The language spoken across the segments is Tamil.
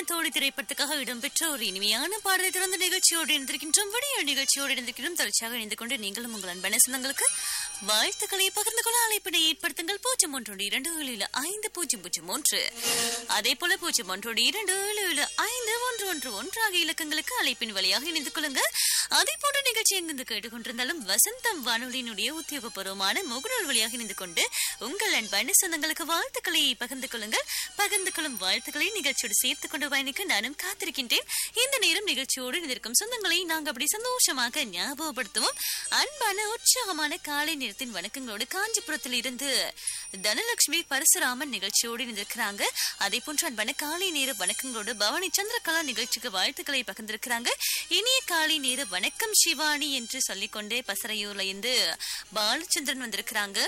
தோழி திரைப்படத்துக்காக இடம்பெற்ற ஒரு இனிமையான பாடலை திறந்த நிகழ்ச்சியோடு இணைந்திருக்கின்றோம் விடிய நிகழ்ச்சியோடு இணைந்திருக்கிறோம் தொடர்ச்சியாக இணைந்து கொண்டு நீங்களும் உங்கள் அன்பான சொந்தங்களுக்கு வாழ்த்துக்களை பகிர்ந்து கொள்ள அழைப்பினை ஏற்படுத்துங்கள் பூஜ்ஜியம் ஒன்றோடு இரண்டு ஏழு ஏழு ஐந்து பூஜ்ஜியம் பூஜ்ஜியம் ஒன்று அதே போல பூஜ்ஜியம் ஒன்றோடு இரண்டு ஏழு ஏழு ஐந்து ஒன்று ஒன்று ஒன்று ஆகிய இலக்கங்களுக்கு அழைப்பின் வழியாக இணைந்து கொள்ளுங்க அதே போன்ற நிகழ்ச்சி எங்கிருந்து கேட்டுக்கொண்டிருந்தாலும் வசந்தம் வானொலியினுடைய உத்தியோகபூர்வமான முகநூல் வழியாக இணைந்து கொண்டு உங்கள் அன்பான சொந்தங்களுக்கு வாழ்த்துக்களை பகிர்ந்து கொள்ளுங்கள் பகிர்ந்து கொள்ளும் வாழ்த்துக்களை நிகழ்ச்சியோடு சேர்த்துக் கொண்டு பயணிக்க நானும் காத்திருக்கின்றேன் இந்த நேரம் நிகழ்ச்சியோடு இணைந்திருக்கும் சொந்தங்களை நாங்கள் அப்படி சந்தோஷமாக ஞாபகப்படுத்துவோம் அன்பான உற்சாகமான காலை நேரத்தின் வணக்கங்களோடு காஞ்சிபுரத்தில் இருந்து தனலட்சுமி பரசுராமன் நிகழ்ச்சியோடு இணைந்திருக்கிறாங்க அதே போன்று அன்பான காலை நேர வணக்கங்களோடு பவானி சந்திரகலா நிகழ்ச்சிக்கு வாழ்த்துக்களை பகிர்ந்திருக்கிறாங்க இனிய காலை நேர வணக்கம் சிவானி என்று சொல்லிக்கொண்டே பசறையூர்ல இருந்து பாலச்சந்திரன் வந்திருக்கிறாங்க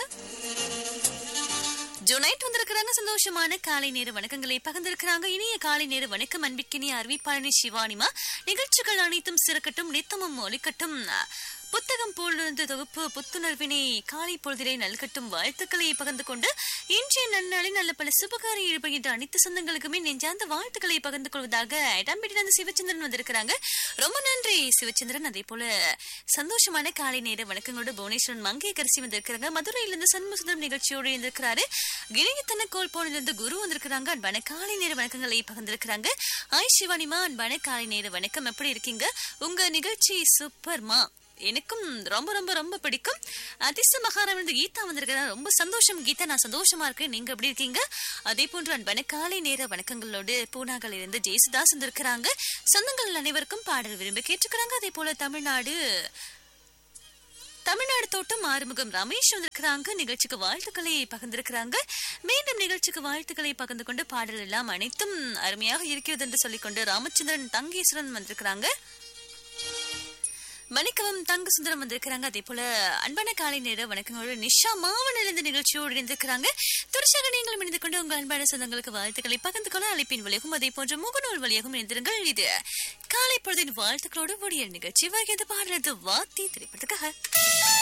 ஜொனைட் வந்திருக்கிறாங்க சந்தோஷமான காலை நேர வணக்கங்களை பகிர்ந்திருக்கிறாங்க இனிய காலை நேர வணக்கம் அன்பிற்கினிய அறிவிப்பாளனி சிவானிமா நிகழ்ச்சிகள் அனைத்தும் சிறக்கட்டும் நித்தமும் ஒலிக்கட்டும் புத்தகம் போலிருந்து தொகுப்பு புத்துணர்வினை காலை பொழுதிலே நல்கட்டும் வாழ்த்துக்களை பகிர்ந்து கொண்டு இன்றைய நன்னாளில் நல்ல பல சுபகாரி ஈடுபடுகின்ற அனைத்து சொந்தங்களுக்குமே நெஞ்சார்ந்த வாழ்த்துக்களை பகிர்ந்து கொள்வதாக இடம்பெற்றிருந்த சிவச்சந்திரன் வந்திருக்கிறாங்க ரொம்ப நன்றி சிவச்சந்திரன் அதே போல சந்தோஷமான காலை நேர வணக்கங்களோடு புவனேஸ்வரன் மங்கை கரிசி வந்திருக்கிறாங்க மதுரையிலிருந்து சண்முகசுந்தரம் நிகழ்ச்சியோடு இருந்திருக்கிறாரு கிணியத்தன கோல் போனிலிருந்து குரு வந்திருக்கிறாங்க அன்பான காலை நேர வணக்கங்களை பகிர்ந்திருக்கிறாங்க ஆய் சிவானிமா அன்பான காலை நேர வணக்கம் எப்படி இருக்கீங்க உங்க நிகழ்ச்சி சூப்பர்மா எனக்கும் ரொம்ப ரொம்ப ரொம்ப பிடிக்கும் அதிர்ஷ்ட மகாராஜ் கீதா வந்திருக்கிறேன் ரொம்ப சந்தோஷம் கீதா நான் சந்தோஷமா இருக்கேன் நீங்க எப்படி இருக்கீங்க அதே போன்று அன்பான காலை நேர வணக்கங்களோடு பூனாகல இருந்து ஜெயசுதாஸ் வந்திருக்கிறாங்க சொந்தங்கள் அனைவருக்கும் பாடல் விரும்பி கேட்டுக்கிறாங்க அதே போல தமிழ்நாடு தமிழ்நாடு தோட்டம் ஆறுமுகம் ரமேஷ் வந்திருக்கிறாங்க நிகழ்ச்சிக்கு வாழ்த்துக்களை பகிர்ந்திருக்கிறாங்க மீண்டும் நிகழ்ச்சிக்கு வாழ்த்துக்களை பகிர்ந்து கொண்டு பாடல் எல்லாம் அனைத்தும் அருமையாக இருக்கிறது என்று சொல்லிக்கொண்டு ராமச்சந்திரன் தங்கேஸ்வரன் வந்திருக்கிறாங்க மணிக்கவம் தங்க சுந்தரம் வந்திருக்கிறாங்க அதே போல அன்பான காலை நேர வணக்கங்களோடு நிஷா மாவனிலிருந்து நிகழ்ச்சியோடு இணைந்திருக்கிறாங்க தொடர்ச்சியாக நீங்களும் இணைந்து கொண்டு உங்கள் அன்பான சொந்தங்களுக்கு வாழ்த்துக்களை பகிர்ந்து கொள்ள அழைப்பின் வழியாகவும் அதே போன்ற முகநூல் வழியாகவும் இணைந்திருங்கள் இது காலை பொழுதின் வாழ்த்துக்களோடு ஒடியல் நிகழ்ச்சி வகையது பாடுறது வாத்தி திரைப்படத்துக்காக